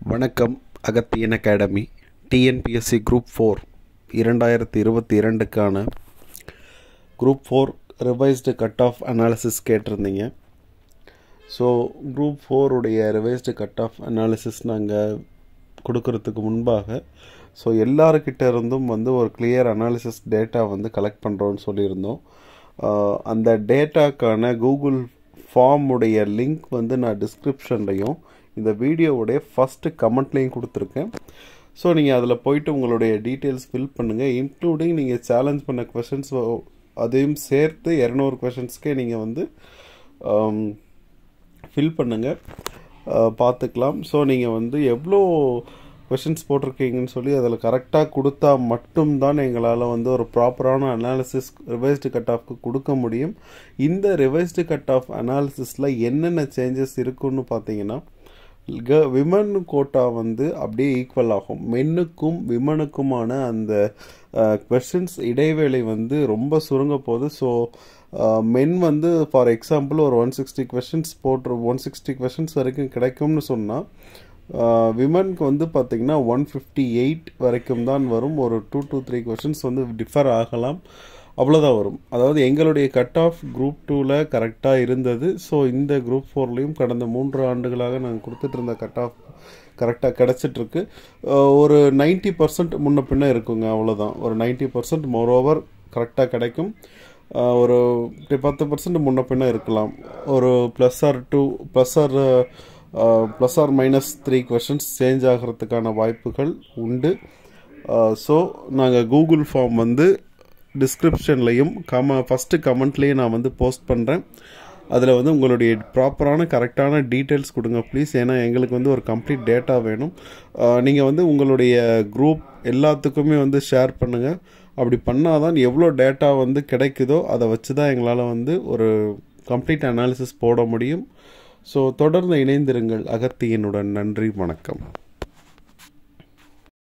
வணக்கம் Agathiyan academy TNPSC group four இரண்டாயிரத்தி இருபத்தி இரண்டுக்கான group four revised cut off analysis கேட்டிருந்தீங்க ஸோ குரூப் ஃபோருடைய ரிவைஸ்டு கட் ஆஃப் அனாலிசிஸ் நாங்கள் கொடுக்கறதுக்கு முன்பாக ஸோ எல்லாருக்கிட்ட இருந்தும் வந்து ஒரு கிளியர் அனாலிசிஸ் டேட்டா வந்து கலெக்ட் பண்ணுறோன்னு சொல்லியிருந்தோம் ஆஹ் அந்த டேட்டாக்கான கூகுள் ஃபார்முடைய லிங்க் வந்து நான் டிஸ்கிரிப்ஷன்லையும் இந்த வீடியோவுடைய ஃபஸ்ட்டு கமெண்ட்லேயும் கொடுத்துருக்கேன் ஸோ நீங்கள் அதில் போயிட்டு உங்களுடைய டீட்டெயில்ஸ் ஃபில் பண்ணுங்கள் இன்க்ளூடிங் நீங்கள் சேலஞ்ச் பண்ண கொஷின்ஸ் அதையும் சேர்த்து இரநூறு கொஷின்ஸ்க்கே நீங்கள் வந்து ஃபில் பண்ணுங்கள் பார்த்துக்கலாம் ஸோ நீங்கள் வந்து எவ்வளோ கொஷின்ஸ் போட்டிருக்கீங்கன்னு சொல்லி அதில் கரெக்டாக கொடுத்தா மட்டும்தான் எங்களால் வந்து ஒரு ப்ராப்பரான அனாலிசிஸ் ரிவைஸ்டு கட் ஆஃப்க்கு கொடுக்க முடியும் இந்த ரிவைஸ்டு கட் ஆஃப் அனாலிசிஸில் என்னென்ன சேஞ்சஸ் இருக்குன்னு பார்த்தீங்கன்னா க விமன் கோட்டா வந்து அப்படியே ஈக்குவல் ஆகும் மென்னுக்கும் விமனுக்குமான அந்த கொஷின்ஸ் இடைவேளை வந்து ரொம்ப சுருங்க போகுது ஸோ மென் வந்து ஃபார் எக்ஸாம்பிள் ஒரு ஒன் சிக்ஸ்டி கொஷின்ஸ் போட்டு ஒன் சிக்ஸ்டி கொஷின்ஸ் வரைக்கும் கிடைக்கும்னு சொன்னால் விமனுக்கு வந்து பார்த்திங்கன்னா ஒன் ஃபிஃப்டி எயிட் வரைக்கும் தான் வரும் ஒரு டூ டூ த்ரீ கொஷின்ஸ் வந்து டிஃபர் ஆகலாம் அவ்வளோதான் வரும் அதாவது எங்களுடைய கட் ஆஃப் குரூப் டூவில் கரெக்டாக இருந்தது ஸோ இந்த குரூப் ஃபோர்லேயும் கடந்த மூன்று ஆண்டுகளாக நாங்கள் கொடுத்துட்டு இருந்த கட் ஆஃப் கரெக்டாக கிடச்சிட்ருக்கு ஒரு நைன்ட்டி பர்சன்ட் முன்ன பின்ன இருக்குங்க அவ்வளோதான் ஒரு நைன்ட்டி பர்சன்ட் மோரோவர் கரெக்டாக கிடைக்கும் ஒரு பத்து பர்சன்ட் முன்ன பின்ன இருக்கலாம் ஒரு plus or two plus or plus or minus three questions change ஆகிறதுக்கான வாய்ப்புகள் உண்டு ஸோ நாங்கள் கூகுள் ஃபார்ம் வந்து டிஸ்கிரிப்ஷன்லையும் கம ஃபஸ்ட்டு கமெண்ட்லேயும் நான் வந்து போஸ்ட் பண்ணுறேன் அதில் வந்து உங்களுடைய ப்ராப்பரான கரெக்டான டீட்டெயில்ஸ் கொடுங்க ப்ளீஸ் ஏன்னா எங்களுக்கு வந்து ஒரு கம்ப்ளீட் டேட்டா வேணும் நீங்கள் வந்து உங்களுடைய குரூப் எல்லாத்துக்குமே வந்து ஷேர் பண்ணுங்கள் அப்படி பண்ணால் தான் எவ்வளோ டேட்டா வந்து கிடைக்குதோ அதை வச்சு தான் எங்களால் வந்து ஒரு கம்ப்ளீட் அனாலிசிஸ் போட முடியும் ஸோ தொடர்ந்து இணைந்திருங்கள் அகத்தியனுடன் நன்றி வணக்கம்